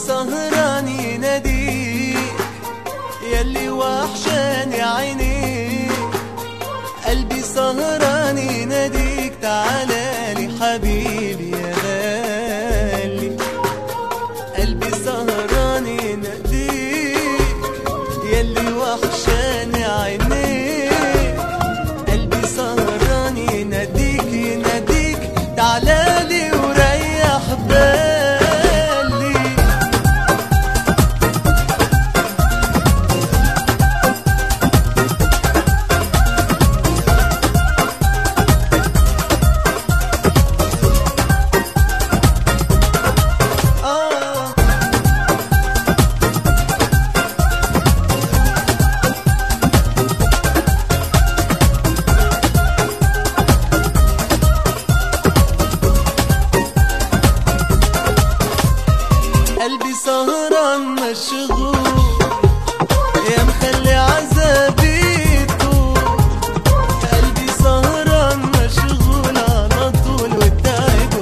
سهران يناديك يلي وحشاني عينيك قلبي سهران يناديك تعالى لي حبيبي يا غالي قلبي سهران يناديك يلي وحشاني عينيك قلبي سهران يناديك يناديك تعالى لي وريح بالي آه قلبي سهران مشغول يا مخلي عذابي يطول قلبي سهران مشغول على طول والتعب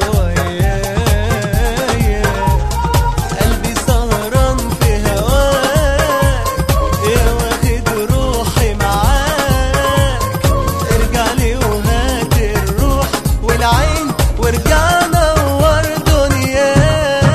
ويايا قلبي سهران في هواك يا واخد روحي معاك ارجع لي وهات الروح والعين وارجع نور دنيايا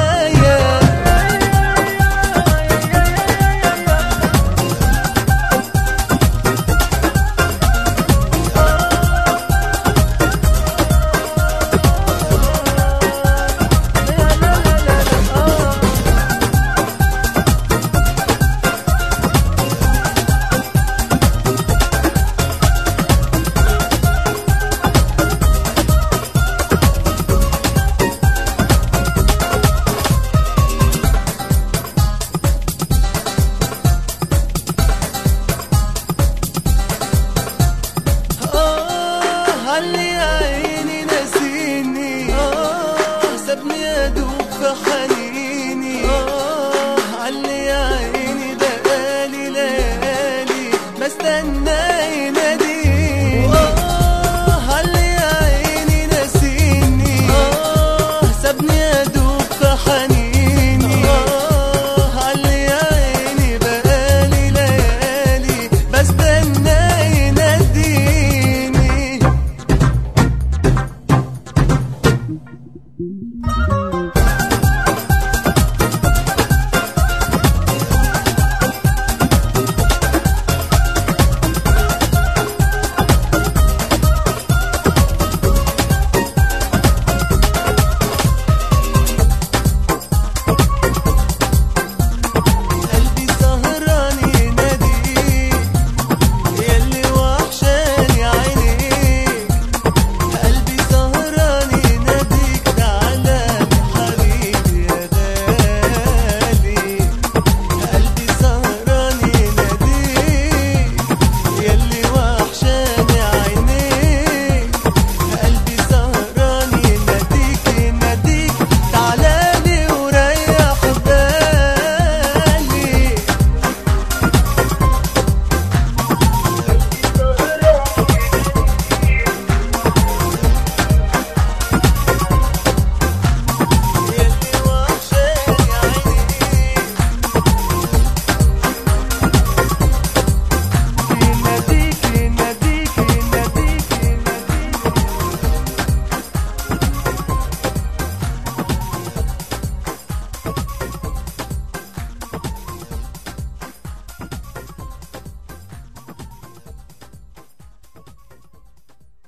آه علي عيني نسيني آه سابني أدوب في حنيني آه علي عيني بقالي ليالي بستنى يناديني آه علي عيني نسيني آه سابني أدوب في حنيني آه علي عيني بقالي ليالي بستنى يناديني